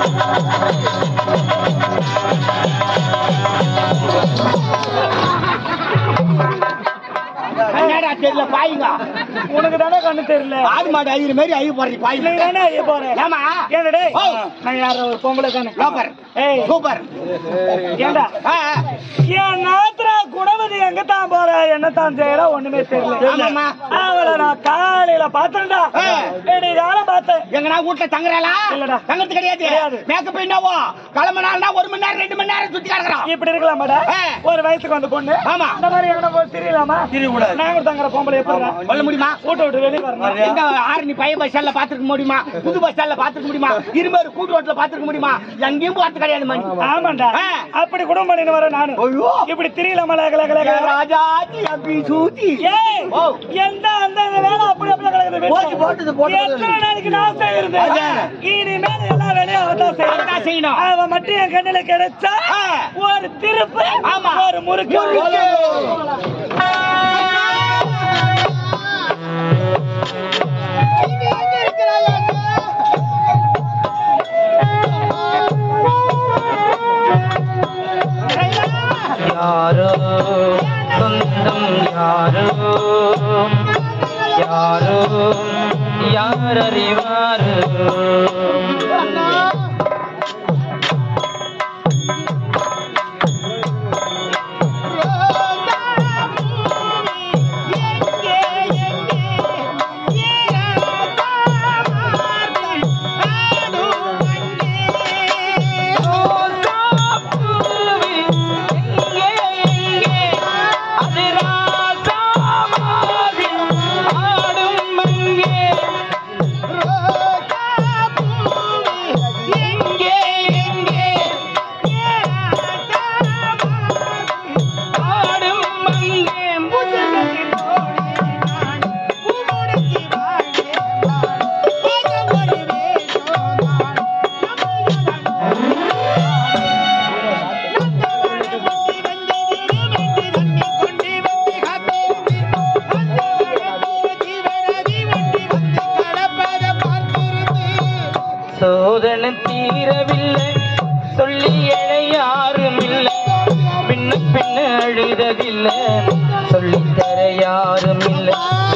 என்னடா தெரியல பாயுங்க உனக்கு தானே கண்ணு தெரியல ஆடு மாடு அழிகிற மாதிரி அழிவு போடுறீ பாய் நீ தானே ஐயா போறேன் ஏமா ஏன்டா ஓ. நான் யார ஒரு பொம்பளை தானே சூப்பர் ஏய் சூப்பர் ஏண்டா ஆ, என் நாத்திரா குணவதி எங்க தான் போற என்ன தான் செய்யற ஒண்ணுமே தெரியல ஆமாம்மா. அவளை நான் காலையில பார்த்தேன்டா ஆ. ஏடி காலம் பார்த்தேன் எங்கனா வீட்டுல தங்குறாளா இல்லடா. தங்கறது கிடையாது கிடையாது. மேக்கப் என்னவோ கிளம்பினால்னா ஒரு மணி நேரம் ரெண்டு மணி நேரம் சுத்தி கிடக்குறான் இப்படி இருக்கலாமாடா ஆ. ஒரு வயசுக்கு வந்த பொண்ணு ஆமா. இந்த மாதிரி எங்கனா போய் தெரியலாமா தெரியக்கூடாது. நாங்க தங்குற பொம்பளை எப்படி சொல்ல முடியுமா வீட்டை விட்டு வெளியே வரணும் எங்க ஆரணி பழைய பஸ் ஸ்டாண்ட்ல பாத்துக்க முடியுமா புது பஸ் ஸ்டாண்ட்ல பாத்துக்க முடியுமா இருமாறு கூட்டு ரோட்ல பாத்துக்க முடியுமா எங்கேயும் பார்த்து கிடையாது மணி ஆமாண்டா ஆ. அப்படி குடும்பம் பண்ணின்னு வர நானு ஐயோ. இப்படி தெரியலாமா லேக லேக லேக ராஜாஜி அப்படி சூத்தி ஏய் ஓ. எந்த அந்த இந்த வேலை அப்படி அப்படி கிடக்குது வீட்டுல. போட்டு, போட்டது, போட்டது. எத்தனை நாளைக்கு நான் செய்யறது அதான். இனிமேல் எல்லா வேலையும் அவன் தான் செய்யணும் அவன்தான் செய்யணும். அவ மட்டும் என் கண்ணுல கிடைச்சா ஆ. ஒரு திருப்பு ஆமா. ஒரு முறுக்கு யாரோ சொந்தம் யாரோ யாரோ யாரறிவாரோ எங்கே எங்கே அது ராசாவாகி ஆடும் அங்கே எங்கே எங்கே ஆடும் அங்கே சோதனை தீரவில்லை சொல்லி எழ யாரும் இல்லை பின்ன பின்ன அழுததில்லை சொல்லித்தர யாரும் இல்லை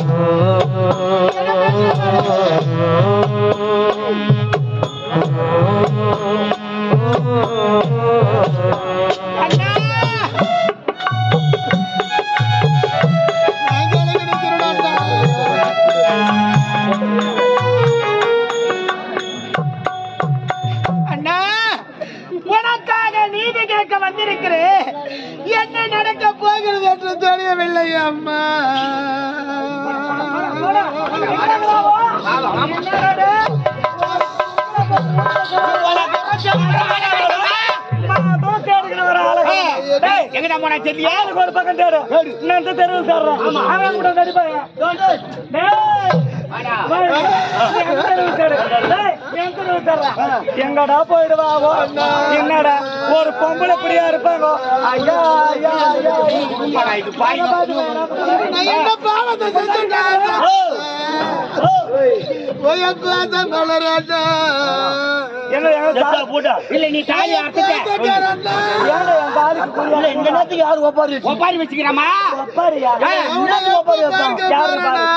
அண்ணா உனக்காக நீதி கேட்க வந்திருக்கிறேன் என்ன நடக்க போகிறது என்று தெரியவில்லை அம்மா எங்கடா போனா தெரியல எனக்கு ஒரு பக்கம் தேடு நான் இந்த தெருவில் தேடுறேன் அவன் கூட நடிப்பாங்க எங்கடா போயிடுவாவோ என்னடா ஒரு பொம்பளை பிடியா இருப்பாங்க ஐயா ஐயா ஐயா இது பாய் நான் என்ன பாவத்தை செஞ்சுட்டேன் வயக்காத மலராஜா என்ன எங்க தா- இல்ல நீ தாலி அறுத்துட்ட ஏன்டா என் தாலிக்கு புரியாது? இந்த நேரத்துக்கு யாரு ஒப்பாரி ஒப்பாரி வச்சுக்கிறாமா ஒப்பாரியா? ஆ, உனக்கு ஒப்பாரி வைப்பான். யாரு பாரு?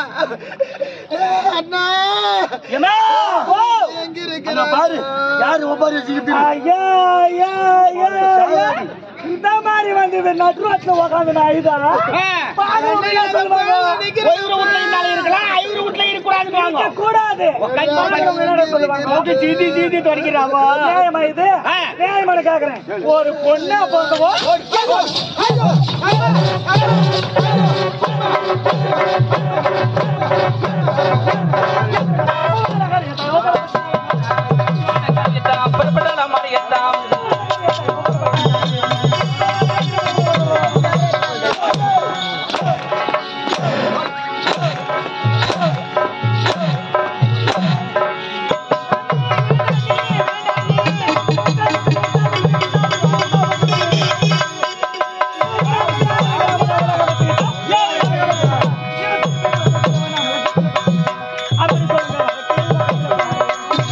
அண்ணா ஏம்மா, போ. எங்க இருக்கிற பாரு யாரு ஒப்பாரி வச்சுக்கிட்டு ஐயா, ஐயா, ஐயா, ஐயா. இந்த மாதிரி வந்து இவன் நடுரோட்ல உக்காந்து நான் அழுதானா? பாரு, உண்மையா சொல்லுவாங்க. ஒரு வீட்டுல இருந்தாலும் இருக்கலாம் ஐநூறு வீட்டுல இருக்கக்கூடாதுன்னு இருக்க கூடாது உக்காந்து பாரு, அவங்க என்ன சொல்லுவாங்க? போட்டு சீதி சீதி தொடக்கிறாமா நியாயமா இது ஆ. நியாயமான கேக்குறேன் ஒரு பொண்ணா பிறந்தவோ புறப்படலாம் மாறியத்தாம் அப்படி சொல்லுங்க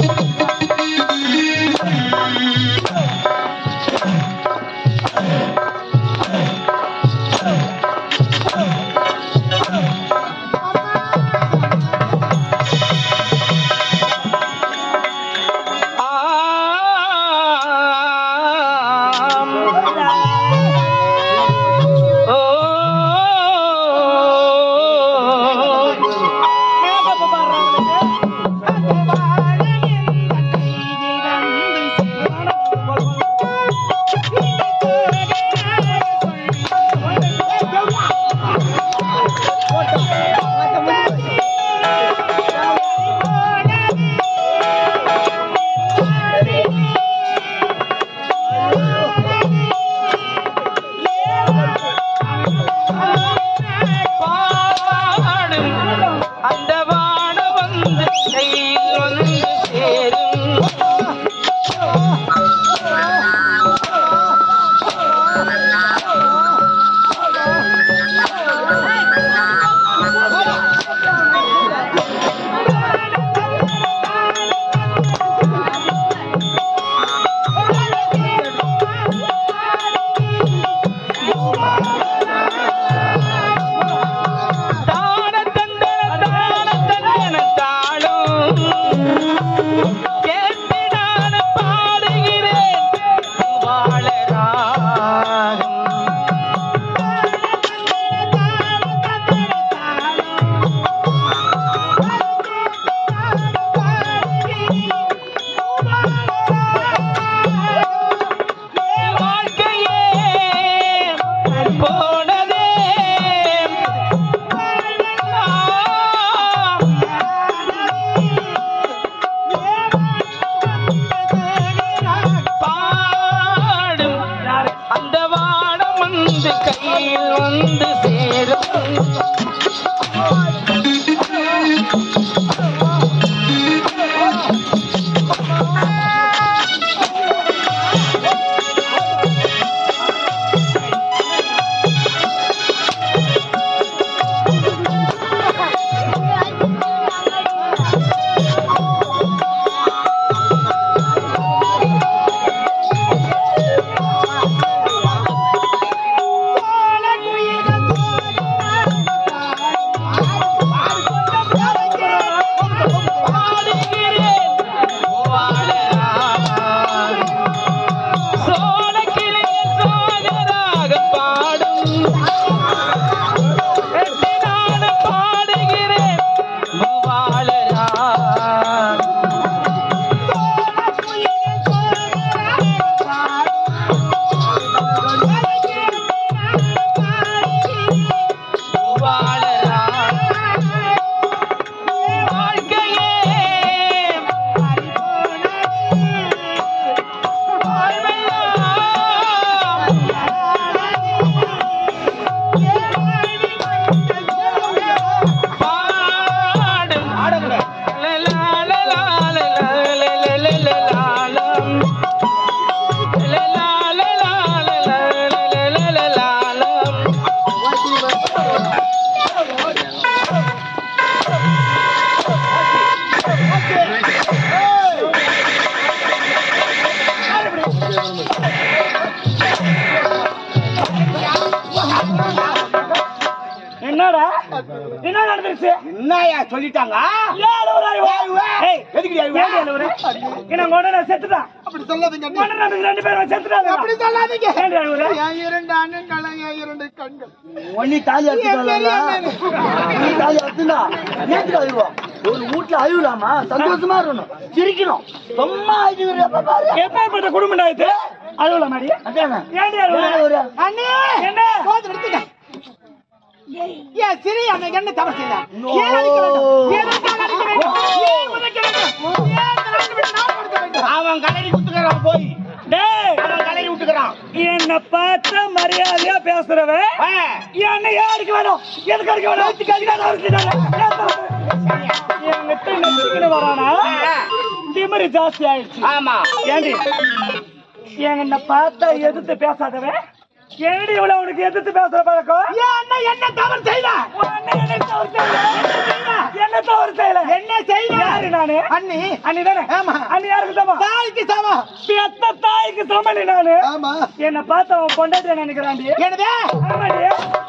சொல்லிடுச்சு என்னயா சொல்லிட்டாங்க ஏன் அழுவுறாய்? ஏய், எதுக்கு ஏன் அழுவுற? என்ன உங்க அண்ணன் செத்துட்டான் அப்படி சொல்லாதீங்க உங்க அண்ணன் தம்பி ரெண்டு பேரும் செத்துட்டாங்க அப்படி சொல்லாதீங்க ஏன் அழுவுற? என் இரண்டு அண்ணன்கள் என் இரண்டு கண்கள் ஒன்னி தாலி என் பெரிய அறுத்துட்டாங்க அண்ணன். நீ தாலி அறுத்துனா ஏத்துக்கு அழுவோம் ஒரு வீட்டுல அழுவலாமா சந்தோஷமா இருக்கணும் சிரிக்கணும் சும்மா அழுகுற பாரு எப்பேற்பட்ட குடும்பம்டா இது அழுவல மாடி அதானே ஏன்டி அழுவுற? ஒரு அண்ணே என்ன போது நிறுத்துங்க ஏன் சிறிய அண்ணன் என்ன தவறு செய்தார் ஏன் அடிக்க வேண்டும் எதற்காக அடிக்க வேண்டும் ஏன் உதைக்க வேண்டும் ஏன் இந்த நாட்டை விட்டு நாடு கடத்த வேண்டும் அவன் கலரி விட்டுக்கிறான் போய் டேய் அவன் கலரி விட்டுக்கிறான் என்ன பார்த்த மரியாதையா பேசுறவன் ஆ, என்ன யாருக்கு வேணும் எதுக்கு அடிக்க வேணும் அதுக்கு அதிகாரம் அவருக்கு என்கிட்ட நெச்சுக்கின்னு வரானா ஆ, திமிரு ஜாஸ்தி ஆயிடுச்சு ஆமா ஏண்டி என்ன பார்த்தா எதிர்த்து பேசாதவன் ஏடி இவ்வளவு உனக்கு எதிர்த்து பேசுற பழக்கம் ஏன் அண்ணன் என்ன தவறு செய்தார் உன் அண்ணன் என்ன தவறு செய்யல? என்ன தவறு செய்யல என்ன செய்தார் யாரு நானு அண்ணி அண்ணி தானே ஆமா. அண்ணி யாருக்கு சமம் தாய்க்கு சமம் பெத்த தாய்க்கு சமணி நானு ஆமா என்ன பார்த்து அவன் பொண்டாட்டி நினைக்கிறாண்டி எனவே ஆமாடி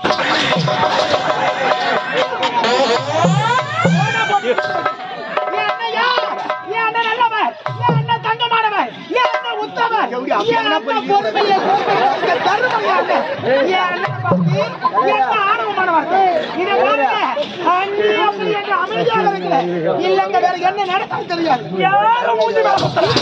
என் அண்ணன் யார்? என் அண்ணன் நல்லவர். என் அண்ணன் தங்கமானவர். என் அண்ணன் உத்தமர். எப்படி அப்படி என் என்ன அண்ணன் போய் பொறுமையை பொறுமையை தருமம் என் அண்ணன். என் அண்ணனை பத்தி என்ன ஆணவமானவர். இதை பாருங்க. அண்ணி அப்படி என்று அமைதியாக இருக்கிறேன். இல்லைங்க வேற என்ன நடக்கும் தெரியாது யாரும் மூஞ்சி மேல குத்தல.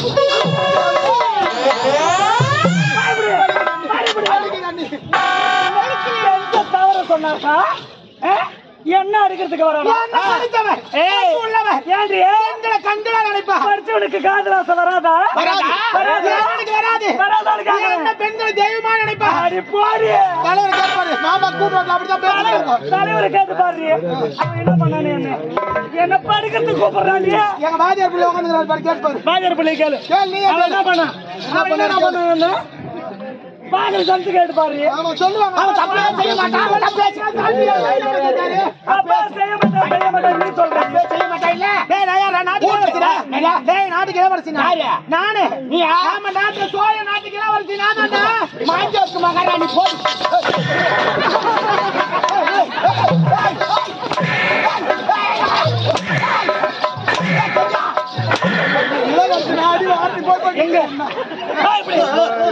அடிக்குங்க அண்ணி. எந்த தவறு சொன்னாக்கா ஆ? என்ன அடிக்கிறதுக்கு என் வரணும் அண்ணன் படித்தவர். ஏய். பண்பு உள்ளவர். ஏண்டி எங்களை கண்களா நினைப்பார் படிச்சவனுக்கு காதலாசை வராதா வராது வராது. என் அண்ணனுக்கு வராது வராதான்னு என் கேக்குறேன். அண்ணன் பெண்களை தெய்வமா நினைப்பார் அடி போடி தலைவர் கேட்பாரு மாமா கூப்பிடுவாங்க அப்படிதான் பேசுவாங்க தலைவரை கேட்டு பாரு அவன் என்ன பண்ணானே என்ன என்ன படிக்கிறதுக்கு கூப்பிடுறான் எங்க வாத்தியார் பிள்ளை உட்காந்துக்கிறாரு பாரு கேட்பாரு பாஜர் பிள்ளை கேளு கேள் நீ அவன் என்ன பண்ணான் அவன் என்ன பண்ணான் பாஜர் சந்து கேட்டு பாரு அவன் சொல்லுவாங்க அவன் தப்பே செய்ய மாட்டான் அவன் தப்பே செய்ய மாட்டான். அப்பா செய்ய மாட்டான் செய்ய மாட்டான் நீ சொல்ற செய்ய மாட்டான் இல்ல டேய் நான் யாரா நாட்டுக்கு இளவரசிடா டேய் நாட்டுக்கு இளவரசி நான் யாரு? நானு நீ ஆமா நாட்டுல சோழ நாட்டுக்கு இளவரசி நான் தான்டா மாஞ்சோக்கு மகாராணி போய் இளவரசி நாடி வாட்டி போய் போய் எங்க வா இப்படி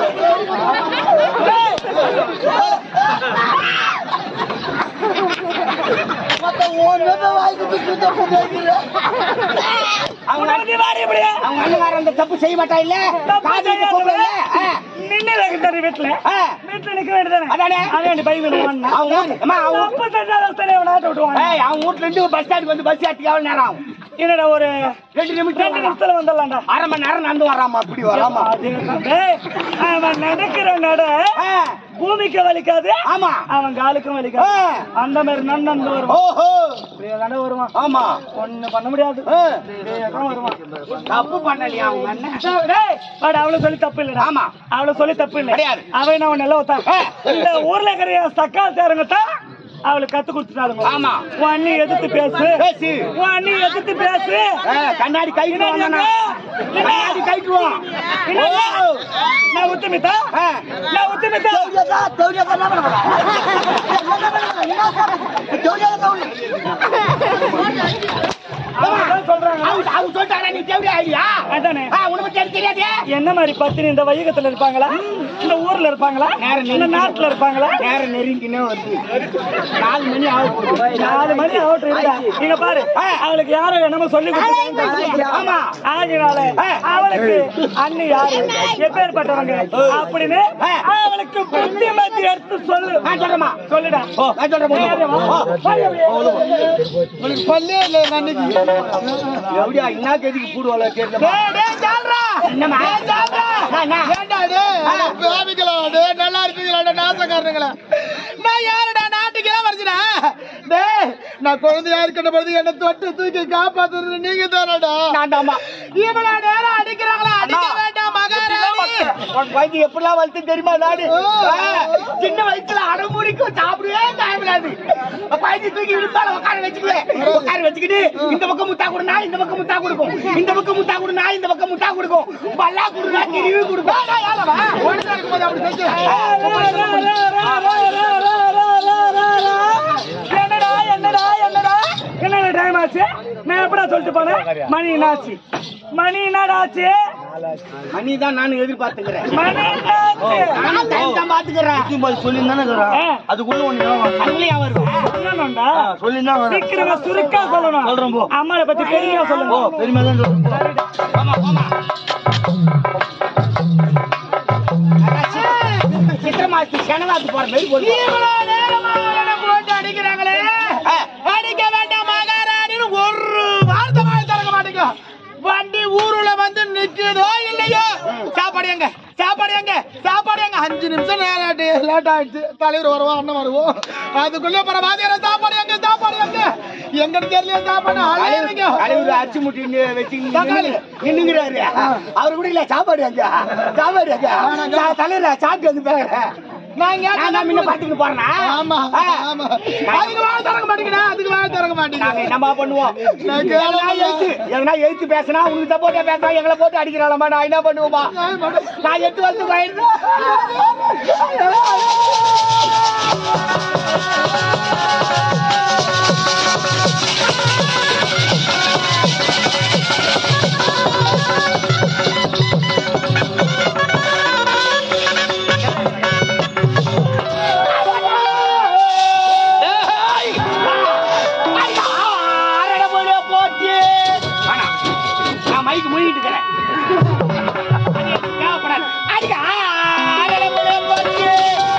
அவங்க நீ வாடி இப்படி அவங்க அண்ணகாரன் அந்த தப்பு செய்ய மாட்டா இல்ல தப்பு காதலிக்க பொம்பளை இல்ல ஆ, நின்னு வைக்கிட்டாரு வீட்டுல ஆ. வீட்டுல நிக்க வேண்டியதானே அதானே. அவன் பையன் வேணும் அவங்க வீட்டு- அம்மா, அவங்க தப்பு செஞ்சாலும் சரி அவன் நாட்டை விட்டுவான் ஏய், அவன் வீட்டுல இருந்து பஸ் ஸ்டாண்டுக்கு வந்து பஸ் ஏறதுக்கு எவ்வளவு நேரம் ஆகும் என்னடா ஒரு ரெண்டு நிமிஷம் ரெண்டு வரான். நிமிஷத்துல வந்துடலாம்டா அரை மணி நேரம் நடந்து வராமா அப்படி வராமா டேய், அவன் நடக்கிற நட ஆ, பூமிக்கு வலிக்காது ஆமா அவன் காலுக்கும் வலிக்காது ஆ. அந்த மாதிரி நன்னந்து வருவான் ஓஹோ அப்படியே நட வருவான் ஆமா ஒண்ணு பண்ண முடியாது ஆ, வேகம் வருவான் தப்பு பண்ணலையா அவங்க அண்ணன் டேய், வாடா, அவளை சொல்லி தப்பு இல்லடா ஆமா. அவளை சொல்லி தப்பு இல்ல கிடையாது. அவன் அவன் நல்ல ஒருத்தன். ஆ. இந்த ஊர்ல இருக்கிற சக்கா சேருங்கத்தான் அவளுக்கு கத்து கொடுத்துட்டாளுங்க ஆமா. உன் அண்ணி எதிர்த்து பேசு பேசு உன் அண்ணி எதிர்த்து பேசு ஆ, கண்ணாடி கைட்டு வாங்கண்ணா கண்ணாடி கைட்டுவான் என்னது? நான் உத்தமித்தா ஆ. நான் உத்தமித்தா அவன் சொல்றாங்க அவங்க அவங்க சொல்லிட்டாங்க நீ தேவையா ஐடியா அதானே உனக்கு தெரியாது தெரியாது என்ன மாதிரி பத்தினி இந்த வையகத்துல இருப்பாங்களா இந்த ஊர்ல இருப்பாங்களா நேரம் இந்த நாட்டுல இருப்பாங்களா நேரம் நெருங்கினே வருது நாலு மணி ஆக போகுது நாலு மணி அவுட் இருக்கா நீங்க பாரு அவளுக்கு யாரும் என்னமோ சொல்லி கொடுத்துருக்காங்க ஆமா ஆகினால அவளுக்கு அண்ணி யாரு எப்பேற்பட்டவங்க அப்படின்னு அவளுக்கு புத்தி மத்தி எடுத்து சொல்லு நான் சொல்றேம்மா சொல்லுடா ஓ நான் சொல்றேன் நேரே வா. ஓ, போய் அப்படியே. உனக்கு பல்லே இல்லை அன்னைக்கு எப்படியா என்ன கதிக்கு கூடுவாளோ தெரியல டேய் டேய் ஜால்ரா என்னம்மா டேய் ஜால்ரா என்ன? ஏன்டா டேய் பாவிகளா டேய் நல்லா இருப்பீங்களா நாசக்காரங்களா நான் யாருடா நாட்டுக்கு இளவரசிடா டேய் நான் குழந்தையா இருக்கிற பொழுது என்ன தொட்டு தூக்கி காப்பாத்துறது நீங்க தானடா நான்தாம்மா இவ்வளவு நேரம் அடிக்கிறாங்களா அடிக்க அண்ணா. வேண்டாம் மகாராணி உன் குழந்தை எப்படிலாம் வளர்த்து தெரியுமா நாடு ஆ, சின்ன வயசுல அடமுடிக்கும் சாப்பிடவே தாயப்படாது குழந்தை தூக்கி விழுந்தாலும் உட்கார வச்சுக்குவேன் உட்கார வச்சுக்கிட்டு இந்த பக்கம் முத்தா கொடுனா இந்த பக்கம் முத்தா கொடுக்கும் இந்த பக்கம் முத்தா கொடுனா இந்த பக்கம் முத்தா கொடுக்கும் பல்லா கொடுனா திருவி கொடுக்கும் குழந்தை இருக்கும்போது அப்படி செஞ்சு என்னடா என்னடா என்னடா கேட்டு போனேன் மணி என்னாச்சு மணி என்னடாச்சு மணி தான் நானும் எதிர்பார்த்துக்கிறேன் மணி என்னாச்சு நானும் டைம் தான் பாத்துக்கிறேன் சொல்லியிருந்தானே ஆ. அதுக்குள்ள ஒண்ணு அதுலயும் வருவேன் சொல்லணும்டா சொல்லியிருந்தா சீக்கிரமா சுருக்கா சொல்லணும் சொல்றேன் போ. அம்மாவை பத்தி பெருமையா சொல்லுங்க பெருமையா தான் சொல்றேன் போமா போமா சித்திரமாசி செனவாத்து போற மாதிரி போடுவோம். இவ்வளவு நேரமா எனக்கு போட்டு அடிக்கிறாங்களே ஆ. அடிக்க வேண்டாம் மகாராணின்னு ஒரு வார்த்தை வாய் திறக்க மாட்டேங்க வண்டி ஊருல வந்து நிக்குதோ இல்லையோ சாப்பாடு எங்க சாப்பாடு எங்க சாப்பாடு எங்க அஞ்சு நிமிஷம் நேரம் ஆயிட்டு லேட் ஆயிடுச்சு தலைவர் வருவோம் அண்ணன் வருவோம் அதுக்குள்ள அப்புறம் வாத்தியார சாப்பாடு எங்க சாப்பாடு எங்க எங்கன்னு தெரியல சாப்பாடு அலையுறீங்க. கழிவுற அச்சு முட்டி வச்சு தக்காளி. நின்னுங்கிறாரு அவரு கூட இல்ல சாப்பாடு அங்க சாப்பாடு அங்க தலைவர் சாப்பிட்டு வந்து பேர நான் இங்க நான் தான் முன்ன பாத்துக்கிட்டு போறேனா ஆமா ஆமா அதுக்கு வாய் திறக்க மாட்டேங்கிறா அதுக்கு வாய் திறக்க நாங்க மாட்டேங்க என்னமா பண்ணுவோம் நான் எதனா எழுத்து எதனா எழுத்து பேசினா உனக்கு சப்போர்ட்டா பேசுறா எங்களை போட்டு அடிக்கிறாளமா நான் என்ன பண்ணுவோமா நான் எட்டு வருஷம் ஆயிடுறேன் ஆறட மொழிய போச்சு வேணாம். நான் மைக்கு மூடிட்டு இருக்கிறேன் அது எனக்கு தேவைப்படாது. அடிக்க ஆறட மொழிய போச்சு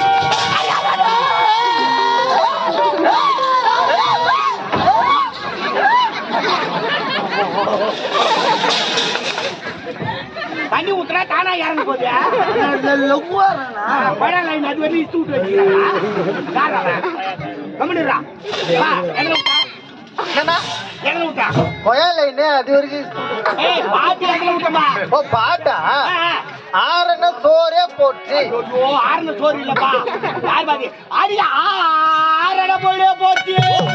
தண்ணி ஊத்துனா தானா இறங்க போகுது பழம் லைன் அது வரையும் இழுத்து விட்டு வச்சுக்கிறாங்க கம்மிடுறா வா எங்களை விட்டா எங்களை விட்டா கொயலைன்னு அது வரைக்கும் ஏய் பாத்து எங்களை விட்டமா ஓ பாட்டா ஆ, ஆ. ஆறுன சோறே போட்டு ஐயோ ஆறுன சோறு இல்லப்பா யார் பாதி அடி ஆறட போயிட போச்சு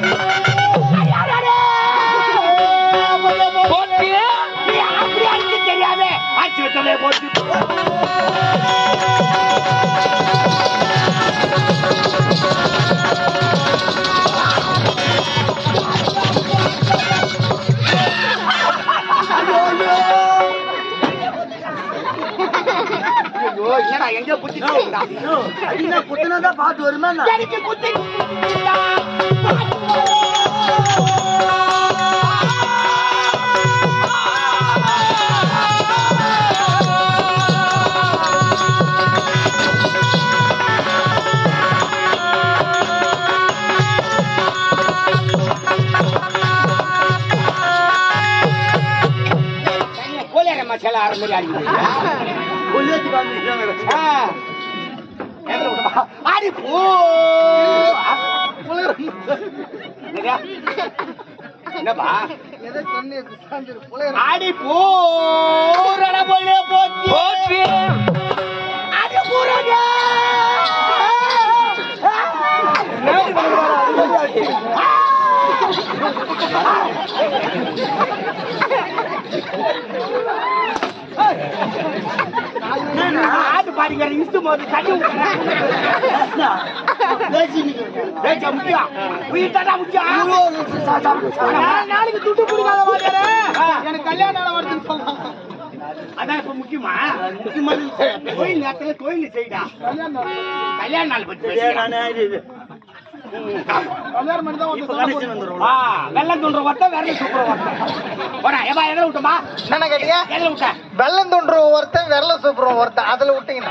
போச்சு நீ அப்படி அடிச்சு தெரியாதே அடிச்சு விட்டதே போச்சு ஐயோ என்னடா எங்க புத்திட்டு அடினா குத்துனாதான் பாட்டு வருமா என்ன? எனக்கு குத்தி கோலியார மசாலா ஆறு மாதிரி அடிக்கிறீங்க கொல்லேத்தி காமிக்கிறாங்க. ஆ. எங்களை விடுமா? அடி போ என்னடா? என்னப்பா அடி போறட போலே போச்சு அடி போறட ஆடு பாடிக்கிற இஷ்டு போது தண்ணி ஊத்துறேன். பேசி நிக்கிறேன். பேச்சா முக்கியம் உயிர் தாண்டா முக்கியம் நான் நாளைக்கு துட்டு கொடுக்காத வாத்தியாரே எனக்கு கல்யாணம் நாள் வருதுன்னு சொன்னான் அதான் இப்ப முக்கியமா முக்கியமான விஷயம். கோயில் நேரத்துல கோயில் செய்டா கல்யாணம் நாள். கல்யாண நாள் பத்தி இதே பேசுறியா? நானே இது, இது. கல்யாணம் பண்ணி தான் வந்து இப்ப சொல்ல கடைசி போறேன். வந்துரும். ஆ, வெள்ளம் தூண்டுற ஒருத்தன் விரல சூப்புற ஒருத்தன் போடா ஏப்பா எதில் விட்டோமா என்ன கேட்டீங்க எதில் விட்ட வெள்ளம் தோன்ற ஒருத்தன் விரல சூப்புறோம் ஒருத்தன் அதுல விட்டீங்கன்னா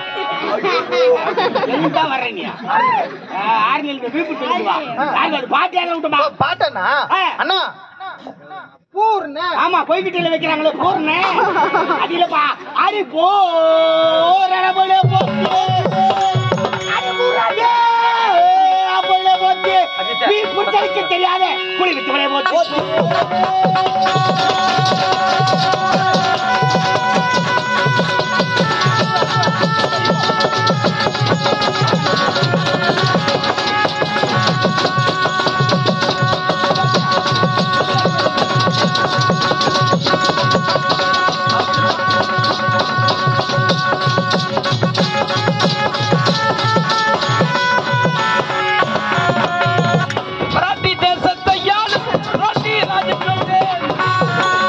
எங்க வர்ற நீ ஆர்மியில் வீப்பு சொல்லிட்டு வா யாரு அது பாட்டு எதில் விட்டோமா ஓ, பாட்டனா ஆ. அண்ணா பூர்ண ஆமா கோயில்கிட்ட வைக்கிறாங்களே போறனே அது இல்லப்பா அடி போற போல போச்சு அடி போறாதே போல போச்சு நீ புடிச்சடிக்க தெரியாத குளி விட்டு போச்சு மராட்டி தேசத்தை யாரு மராட்டி ராஜ்யம்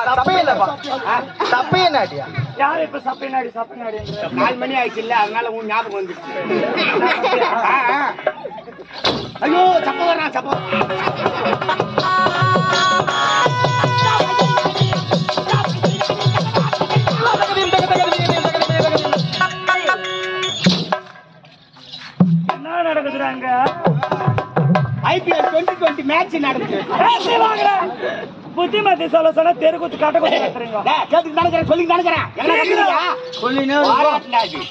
சப்பையிலப்பா சப்பையனாடியா யாரு இப்ப சப்பைநாடி சப்பைநாடி நாலு மணி ஆயிடுச்சு இல்ல அதனால உன் ஞாபகம் வந்துச்சு ஆ, ஆ. ஐயோ சப்ப வர்றான் சப்ப என்ன நடக்குதுறாங்க ஐபிஎல் டுவெண்ட்டி டுவெண்ட்டி மேட்ச் நடக்குது புத்திமதி சொல்ல சொன்னா தெருக்குத்து கட்ட குத்து கத்துறீங்க டேய், கேட்டுட்டு நடக்கிறேன் சொல்லி நடக்கிறேன் என்ன நடக்குதுயா? சொல்லினே பாராட்டுடா இது.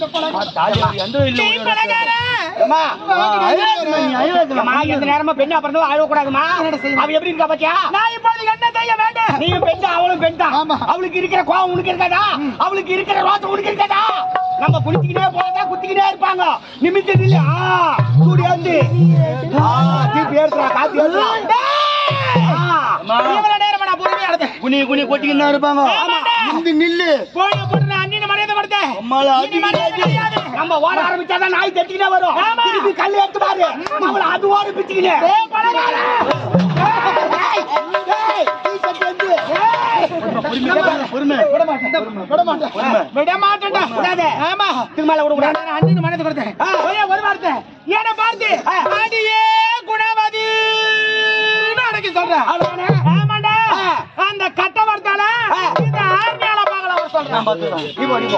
அம்மா, அம்மா, எந்த நேரமும் பெண்ணா பிறந்தவ அழக்கூடாதும்மா. அவ எப்படி இருக்கா பாத்தியா? நான் இப்பொழுது என்ன செய்ய வேண்டும்? நீயும் பெண் தான், அவளும் பெண் தான். அவளுக்கு இருக்கிற கோவம் உனக்கு இருக்காதா அவளுக்கு இருக்கிற ரோசம் உனக்கு இருக்காதா நம்ம குளிச்சுக்கிட்டே போறதா குத்திக்கிட்டே இருப்பாங்க நிமித்தம் இல்ல சூடியா வந்து ஆ, தீப்பி ஏறுறா காத்து ஏறுறா இவ்வளவு நேரம் நான் பொறுமையா இருந்தேன் குனி குனி கொட்டிக்கிட்டு இருப்பாங்க ஆமாடா. இந்த நில்லு போன போட்டு நான் அண்ணின மரியாதை கொடுத்தேன் அம்மால இனி மரியாதை கிடையாது. நம்ம ஓட ஆரம்பிச்சாதான் நாய் தட்டிக்கிட்டே வரும் திருப்பி கல் எடுத்து பாரு நம்மள அது ஓடி பிச்சுக்கினே பொறுமை விட மாட்டேன்டா விடாதே ஆமா இதுக்கு மேல விட கூடாது அண்ணன் மனதை கொடுத்தேன் ஒரே ஒரு வார்த்தை என்ன பார்த்து அடியே குணவதி அடக்கி சொல்றேன் ஆமாண்டா அந்த கட்ட வார்த்தால இந்த ஆர்மியால பார்க்கலாம் ஒரு சொல்றேன் இப்போ இப்போ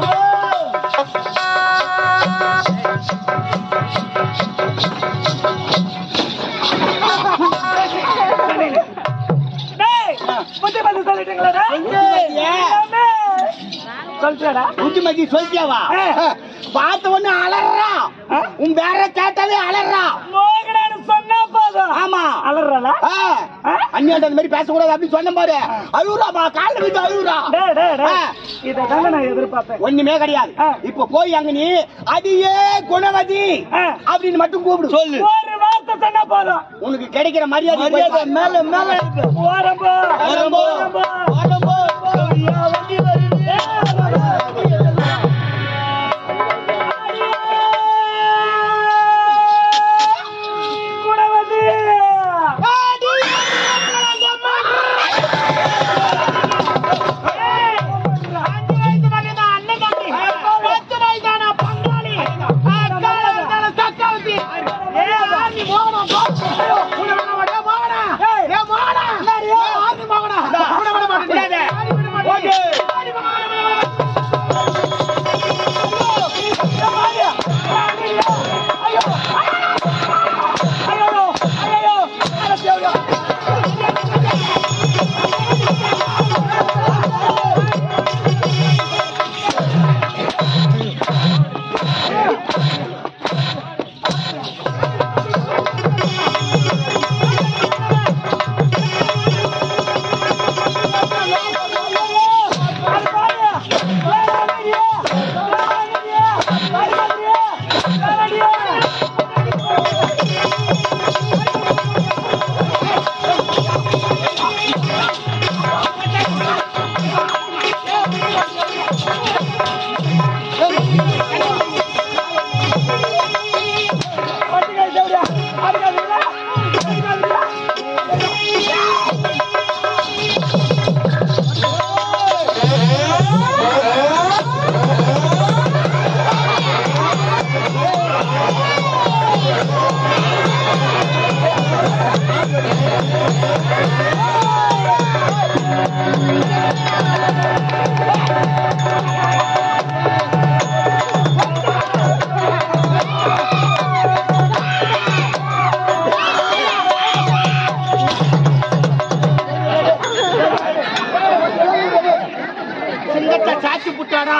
டேய் புத்திமதி சொல்லிட்டீங்களா சொல்லிட்டாடா புத்திமதி சொல்லியாவா பார்த்த உடனே அலறா உன் பேர கேட்டாவே அலறா மோகனான்னு சொன்னா போதும் ஆமா அலறாளா அண்ணியாண்ட அந்த மாதிரி பேசக்கூடாது அப்படின்னு சொன்ன பாரு அழுகுறாமா காலில் விட்டு அழுகுறா டேய் டேய் ஆ. டேய் இதை தானே நான் எதிர்பார்த்தேன் ஒண்ணுமே கிடையாது ஆ. இப்ப போய் அங்க நீ அடியே குணவதி ஆ. அப்படின்னு மட்டும் கூப்பிடு சொல்லு ஒரு வார்த்தை சொன்னா போதும் உனக்கு கிடைக்கிற மரியாதை மரியாதை போய் பாரு. மேல மேல ஓரம்போ ஓரம்போ. ஓரம்போ ஓரம்போ. வண்டி வருது குணவதி அஞ்சு வயசு வரையும் தான் அண்ணன் தம்பி. பத்து வயசான பங்காளி. அக்கா இருந்தாலும் சக்காலத்தி. ஏ, ஆர்மி மோகனம் போ. உன்னை விட மாட்டேன், மோகனா. ஏ, மோகனா. ஏ, ஆர்மி மோகனா. உன்னை விட மாட்டேன். ஓகே. சிங்கத்தை சாச்சி புட்டாடா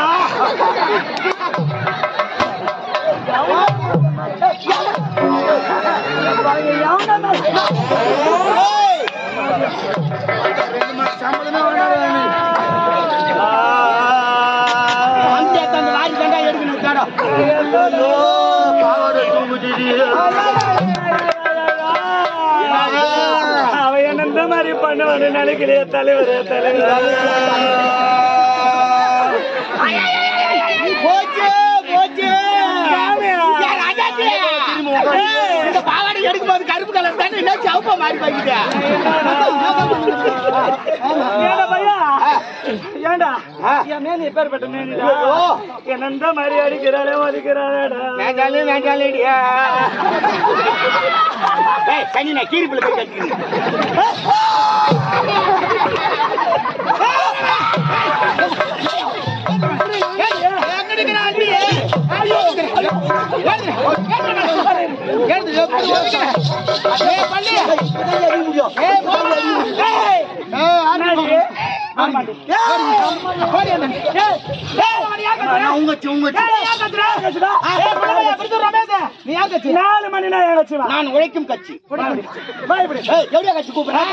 அந்த அந்த லாரி தண்டா எடுக்கணும் தாடா அவ என்ன இந்த மாதிரி பண்ணுவாரு நினைக்கலையே தலைவர் தலைவர் போச்சு போச்சு சாமியா? ஏ, ராஜாஜி. ஏய், இந்த பாவாடை எடுக்கும்போது கருப்பு கலர் தானே என்ன சவுப்பா மாறி போய்கிட்டே ஏண்டா பையா ஏண்டா என் மேல எப்பேற்பட்ட மேனிடா என்ன இந்த மாதிரி அடிக்கிறாளே அடிக்கிறாளேடா வேண்டாலே வேண்டாலேடியா ஏய் சனி நான் கீரிப்புல போய் கட்டிக்கிறேன் உங்கச்சி உங்கச்சி நாலு மணி நான் ஏங்கச்சுவா நான் உழைக்கும் கட்சி பயப்படு ஏய், எப்படியா கட்சி கூப்பிடுறேன்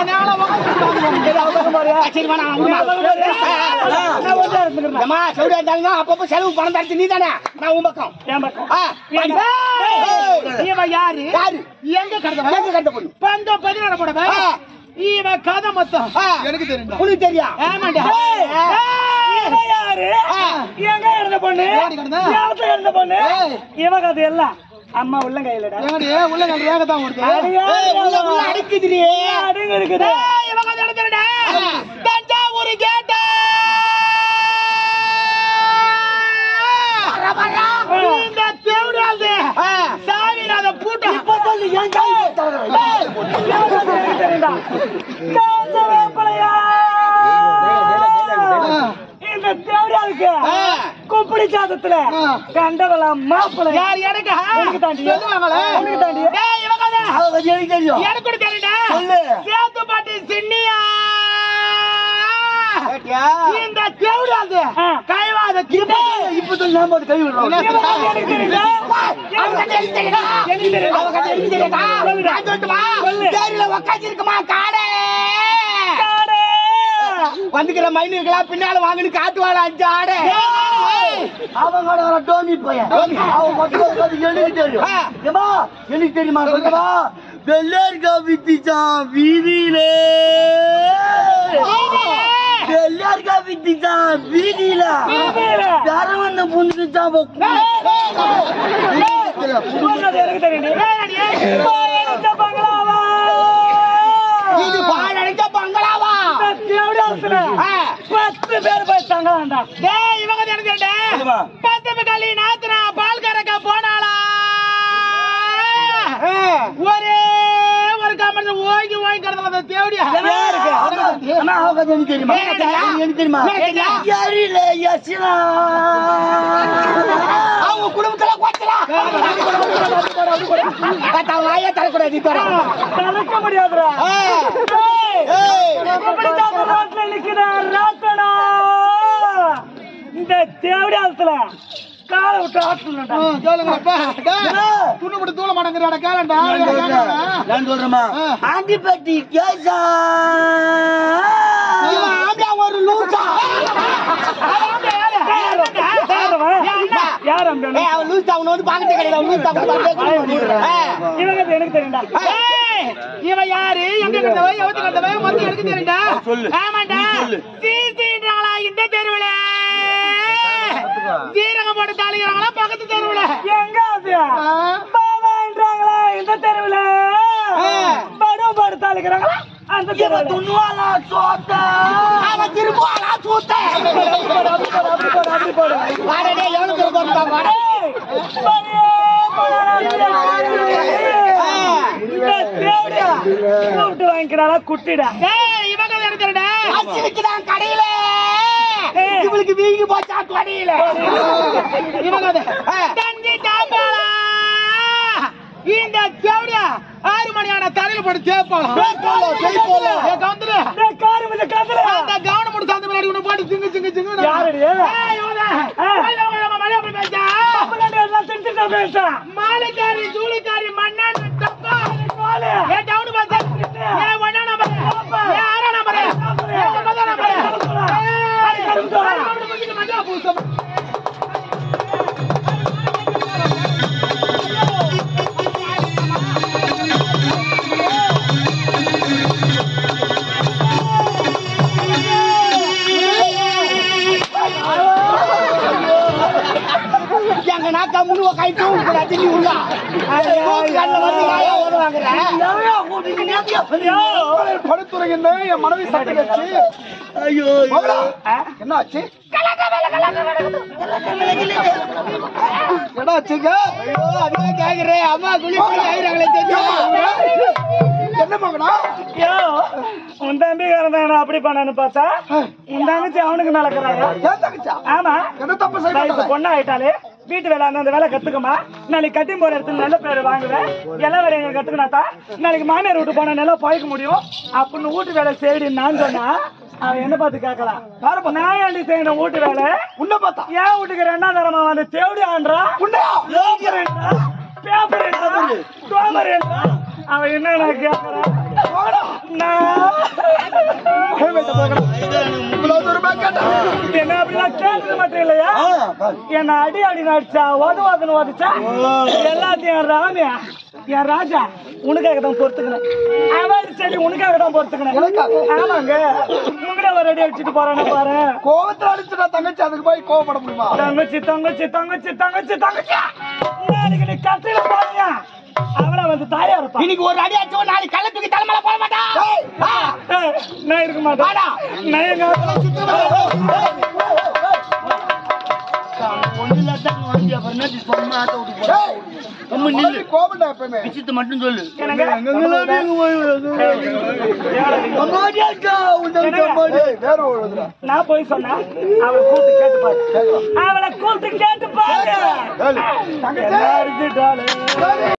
சரி வேணா நான் ஒன்றா இருந்துக்கிறேன் ஏம்மா செவிடா இருந்தாலும் அப்பப்போ செலவு பணம் தரத்து நீ தானே நான் உன் பக்கம் என் பக்கம் ஆ, வாடி. ஏய், இவன் யாரு யாரு எங்க கடந்த எங்க கட்ட பொண்ணு பந்த பதினாறு போடவே ஆ. இவன் கதை மொத்தம் ஆ. எனக்கு தெரியும் உனக்கு தெரியா ஆமாண்டா ஏய், இவன் யாரு எங்க இருந்த பொண்ணு ஏடி கிடந்தா? யார்கிட்ட இருந்த பொண்ணு ஏய். இவன் கதை எல்லாம் அம்மா உள்ள கையிலடா எங்கடி உள்ள கண்டு வேகத்தான் ஓடுது அடியா, ஏய், உள்ள உள்ள அடிக்குதுடி அடிங்க இருக்குது ஏய், இவன் கதை எனக்கு தெரியும்டா. தஞ்சாவூர் கேட்ட இந்த தேவடாது சாமிநாத பூட்டம் இப்ப சொல்லு என் கை தரேன். இவன் கதை எனக்கு தெரியும்டா. காஞ்ச வேப்பிலையா? இந்த தேவடியாளுக்கு குப்பிடி சாதத்துல கண்டவெல்லாம் மாப்பிள்ளை யார் எனக்கு உனக்கு தாண்டி சொல்லுவாங்களே. உனக்கு தாண்டி ஏய், இவன் கதை அவங்க கை எனக்கு தெரியும் எனக்கு கூட தெரியும்டா. சொல்லு. சேத்து பாட்டி சின்னியா கேட்டியா? இந்த தேவடாது ஆ. கைவாத இப்ப சொல்லி நான் போட்டு கை விடுறோம் இவன் கதை எனக்கு தெரியும்டா. அவன் கட்ட எனக்கு தெரியுதா? எனக்கு தெரியும். அவன் கட்ட எனக்கு தெரியாதா? நான் சொல்லட்டுமா? தேரில உக்காந்துருக்குமா காடே காடே. வந்துக்கிற மைனுக்கெல்லாம் பின்னால வாங்கினு காட்டுவாள் அஞ்சு ஆடு அவன் கடை டோனி பையன் அவன் மட்டும் உட்கார்ந்து எனக்கு தெரியும் ஆ. ஏம்மா, எனக்கு தெரியுமா சொல்லவா வெள்ளாரிக்கா வித்திச்சான் வீதியிலே வெள்ளாரிக்கா வித்திச்சான் வீதியில வீதியில. யாரும் வந்த புண்ணுக்குச்சான் இவன் கதை எனக்கு தெரியும்டா. பாலடைஞ்ச பங்களாவா? இது பாழடைஞ்ச பங்களாவா இந்த தேவடியாளத்துல ஆ. பத்து பேர் போய் தங்கலாம்டா டேய் இவங்க தெரிஞ்சுட்டே சொல்லுமா. பத்து களி நாத்துனா பால் கறக்க போனாளா ஒரே ஒரு காமன் ஓங்கி ஓங்கி கிடந்தல அந்த தேவடியா யாருக்கு? அண்ணா, அவன் கதை எனக்கு தெரியுமா? எனக்கு தெரியா? எனக்கு தெரியுமா? எனக்கு தெரியா? யாரில யசினா? அவங்க குடும்பத்துல கொச்சலாம் வாய தரக்கூடாது இப்ப தடுக்க முடியாதுடா ஏய். ஏய், ஏய். எப்படி தாத்த ரோட்ல நிக்குதா ராத்தடா இந்த தேவடியாளத்துல காலை விட்டு ஆட்டணும்டா சொல்லுங்கப்பா துணி போட்டு தூள மாட்டேங்கிறாட கேளண்டா நான் சொல்றேம்மா ஆண்டிப்பட்டி கேசா இவன் ஆம்பளை ஒரு லூசா யார் அந்த ஏய், அவன் லூசா அவனை வந்து பாக்கெட்டே கிடையாது அவன் லூசா அவன் பாக்கெட்டே கிடையாது இவங்க எனக்கு தெரியும்டா இவன் யாரு எங்க கண்டவன் எவத்து கண்டவன் வந்து எனக்கு தெரியும்டா ஆமாண்டா சீசின்றாங்களா இந்த தெருவுல சீரகம் போட்டு தாளிக்கிறாங்களா பக்கத்து தெருவுல எங்க அது பாபான்றாங்களா இந்த தெருவுல படு படு தாளிக்கிறாங்களா அந்த தெருவுல துணுவாலா சோத்த அவன் திரும்புவாளா சூத்த அப்படி போடு வாடடே எவனுக்கு கொடுத்தா வாடா ஏய், படியே இந்த தேவடியா கூப்பிட்டு வாங்கிக்கிறாளா குட்டிடா ஏய் இவங்க எனக்கு தெரியும்டா அச்சிருக்குதான் கடையில இவளுக்கு வீங்கி போச்சா கடையில இவங்க அது. தஞ்சி தாப்பாளா இந்த தேவடியா ஆறு மணியான தரையில போட்டு தேப்பாளா தேய்ப்போலம், தேய்ப்போலம். ஏ, கவுந்தரு. டேய், காரு கொஞ்சம் கதறு. அந்த கவனம் முடிச்சு அந்த முன்னாடி உன்னை போட்டு சிங்கு சிங்கு சிங்கு யாரடி? ஏய், இவன்தான். ஆ. போய் நம்ம நம்ம மலையை போய் பேசா. அப்பதாண்டி எல்லாம் திட்டுட்டு பேசுறா. மாலைக்காரி ஜூலிக்காரி மன்னன் தப்பா மாலு. ஏ டவுன் பாஸ் ஏ ஒண்ணா நம்பர் ஏ ஆறா நம்பர் ஏ ஒன்பதா நம்பர் ஏய் கரும்பு மஞ்சா பூசம் எங்க நாக்கா முன்னு கை தூக்கு கூட திண்ணி உள்ள தூக்கு கண்ணுல வந்து நாயா ஓடுவாங்கற எவையா கூட்டிட்டு நேத்தியா பெரிய படுத்துறீங்க என் மனைவி சட்டை வச்சு ஐயோ மகளா, என்ன ஆச்சு என்ன ஆச்சுங்க ஐயோ அதுதான் கேக்குறேன் அம்மா குளி குளி ஆயிரங்களே தெரியும் என்ன மகனா ஐயோ உன் தம்பிக்காரன் தான் அப்படி பண்ணான்னு பார்த்தா உன் தங்கச்சி அவனுக்கு நடக்கிறாங்க ஏன் தங்கச்சா ஆமா என்ன தப்பு நான் இப்ப செய்ய பொண்ணு ஆயிட்டாலே வீட்டு வேலை அந்த வேலை கத்துக்கமா நாளைக்கு கட்டி போற இடத்துல நல்ல பேர் வாங்குவேன் எல்லாம் வேலை எங்க கத்துக்கினாத்தா நாளைக்கு மாமியார் வீட்டு போனா நல்லா பழக்க முடியும் அப்படின்னு வீட்டு வேலை செய்டி நான் சொன்னா அவன் என்ன பார்த்து கேட்கலாம் நான் ஏன்டி செய்யணும் வீட்டு வேலை உன்ன பார்த்தா ஏன் வீட்டுக்கு ரெண்டாம் தரமா வந்து தேவடி ஆன்றா உன்னையா பேப்பர் என்றா பேப்பர் என்றா டோமர் என்றா அவன் என்ன நான் கேட்கறான் நான் இவ்வளவு தூரமா கேட்டா என்ன அப்படிலாம் கேட்டது மட்டும் இல்லையா என்ன அடி அடி நடிச்சா உத உதன்னு உதச்சா எல்லாத்தையும் என் ராமியா என் ராஜா உனக்காக தான் பொறுத்துக்கணும் அவன் சரி உனக்காக தான் பொறுத்துக்கணும் ஆமாங்க உங்கட ஒரு அடி அடிச்சுட்டு போறானே பாரு கோவத்துல அடிச்சுட்டா தங்கச்சி அதுக்கு போய் கோவப்பட முடியுமா தங்கச்சி தங்கச்சி தங்கச்சி தங்கச்சி தங்கச்சி நாளைக்கு நீ கட்டில போறியா அவளை வந்து தாயா இருப்பா இன்னைக்கு ஒரு அடி அடிச்சோ நாளைக்கு கள்ள தூக்கி தலைமையில போட மாட்டா ஆ. ஏய், நான் இருக்க மாட்டேன் வாடா. நான் எங்க ஒண்ணுல தான் வந்து அப்புறம் என்ன சொன்னா ஆட்ட விட்டு போறேன் நம்ம நில்லு கோபம்டா எப்பவுமே விஷயத்தை மட்டும் சொல்லு எனக்கு ஏய், வேற ஒரு இதுடா. நான் போய் சொன்னா அவளை கூப்பிட்டு கேட்டு பாரு அவளை கூப்பிட்டு கேட்டு பாரு ஏய், எல்லாரும்